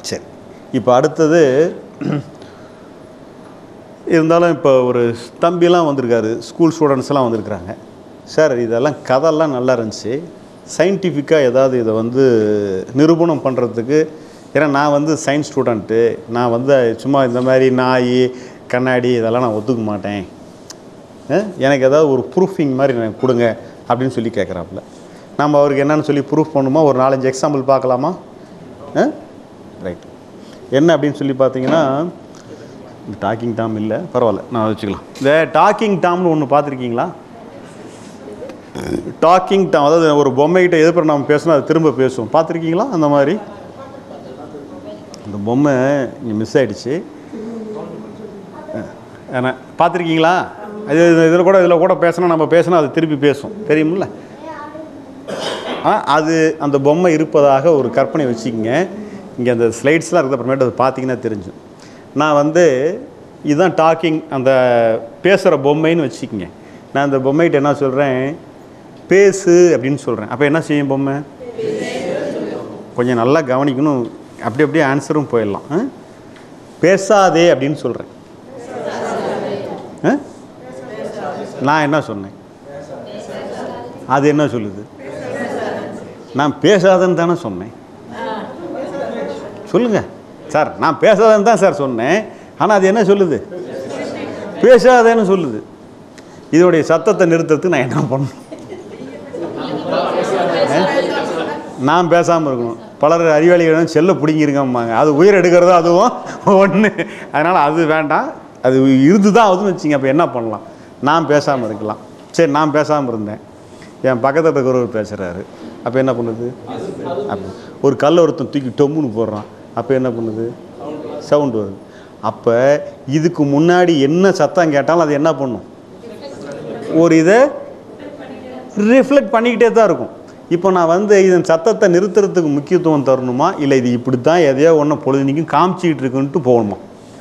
சரி இப்போ அடுத்தது இருந்தாலும் இப்போ ஒரு தம்பிலாம் வந்திருக்காரு ஸ்கூல் ஸ்டூடெண்ட்ஸ்லாம் வந்திருக்கிறாங்க சார் இதெல்லாம் கதைலாம் நல்லா இருந்துச்சு சயின்டிஃபிக்காக ஏதாவது இதை வந்து நிரூபணம் பண்ணுறதுக்கு ஏன்னா நான் வந்து சயின்ஸ் ஸ்டூடெண்ட்டு நான் வந்து சும்மா இந்த மாதிரி நாய் கண்ணாடி இதெல்லாம் நான் ஒத்துக்க மாட்டேன் அஹ், எனக்கு ஏதாவது ஒரு ப்ரூஃபிங் மாதிரி எனக்கு கொடுங்க அப்படின்னு சொல்லி கேட்குறாப்புல நம்ம அவருக்கு என்னன்னு சொல்லி ப்ரூஃப் பண்ணுமா ஒரு நாலஞ்சு எக்ஸாம்பிள் பார்க்கலாமா ரைட் என்ன அப்படின்னு சொல்லி பார்த்தீங்கன்னா டாக்கிங் டாம் இல்லை பரவாயில்ல நான் வச்சுக்கலாம் இந்த டாக்கிங் டாம்னு ஒன்று பார்த்துருக்கீங்களா டாக்கிங் டாம் அதாவது ஒரு பொம்மைகிட்ட எதிர்ப்பு நம்ம பேசணும் அது திரும்ப பேசும் பார்த்துருக்கீங்களா அந்த மாதிரி அந்த பொம்மை இங்கே மிஸ் ஆயிடுச்சு ஏன்னா பார்த்துருக்கீங்களா அது இதில் கூட இதில் கூட பேசினா நம்ம பேசினா அது திருப்பி பேசும் தெரியுமில்ல ஆ அது அந்த பொம்மை இருப்பதாக ஒரு கற்பனை வச்சுக்கோங்க இங்கே அந்த ஸ்லைட்ஸ்லாம் இருக்குது அப்புறமேட்டு அது பார்த்தீங்கன்னா தெரிஞ்சும் நான் வந்து இதுதான் டாக்கிங் அந்த பேசுகிற பொம்மைன்னு வச்சுக்கோங்க நான் அந்த பொம்மைகிட்ட என்ன சொல்கிறேன் பேசு அப்படின்னு சொல்கிறேன் அப்போ என்ன செய்யும் பொம்மை கொஞ்சம் நல்லா கவனிக்கணும் அப்படி அப்படியே ஆன்சரும் போயிடலாம் ஆ? பேசாதே அப்படின்னு சொல்கிறேன் ஆ? நான் என்ன சொன்னேன் அது என்ன சொல்லுது நான் பேசாதன்னு தானே சொன்னேன் சொல்லுங்க சார் நான் பேசாதன்னு தான் சார் சொன்னேன் ஆனால் அது என்ன சொல்லுது பேசாதேன்னு சொல்லுது இதோடைய சத்தத்தை நிறுத்துறதுக்கு நான் என்ன பண்ணணும் நான் பேசாமல் இருக்கணும் பலர் அறிவாளிகளும் செல்ல பிடிங்கிருக்கம்பாங்க அது உயிர் எடுக்கிறதோ அதுவும் ஒன்று அதனால் அது வேண்டாம் அது இருந்து தான் ஆகுதுன்னு வச்சுங்க அப்போ என்ன பண்ணலாம் நான் பேசாமல் இருக்கலாம் சரி நான் பேசாமல் இருந்தேன் என் பக்கத்தில் இருக்கிறவர் பேசுகிறாரு அப்போ என்ன பண்ணுது அப்போ ஒரு கல்லை ஒருத்தன் தூக்கி டொம்முன்னு போடுறான் அப்போ என்ன பண்ணுது சவுண்டு வருது அப்போ இதுக்கு முன்னாடி என்ன சத்தம் கேட்டாலும் அது என்ன பண்ணும் ஒரு இதை ரிஃப்ளெக்ட் பண்ணிக்கிட்டே தான் இருக்கும் இப்போ நான் வந்து இதன் சத்தத்தை நிறுத்துறதுக்கு முக்கியத்துவம் தரணுமா இல்லை இது இப்படி தான் எதையோ ஒன்று பொழுதுனிக்கும் காமிச்சிக்கிட்டு இருக்குன்ட்டு போகணுமா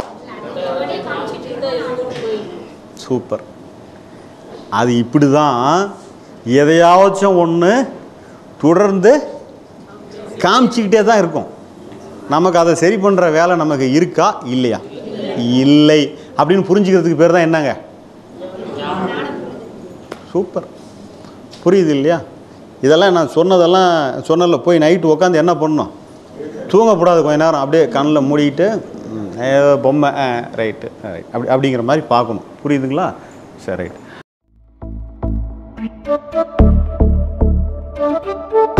சூப்பர் அது இப்படி தான் எதையாச்சும் ஒன்று தொடர்ந்து காமிச்சிக்கிட்டே தான் இருக்கும் நமக்கு அதை சரி பண்ணுற வேலை நமக்கு இருக்கா இல்லையா இல்லை அப்படின்னு புரிஞ்சுக்கிறதுக்கு பேர் தான் என்னங்க சூப்பர் புரியுது இல்லையா இதெல்லாம் நான் சொன்னதெல்லாம் சொன்னல போய் நைட்டு உட்காந்து என்ன பண்ணணும் தூங்கக்கூடாது கொஞ்ச நேரம் அப்படியே கண்ணில் மூடிட்டு ம், ஏதோ பொம்மை ரைட்டு ரைட் அப்படி அப்படிங்கிற மாதிரி பார்க்கணும் புரியுதுங்களா சரி ரைட் Thank you.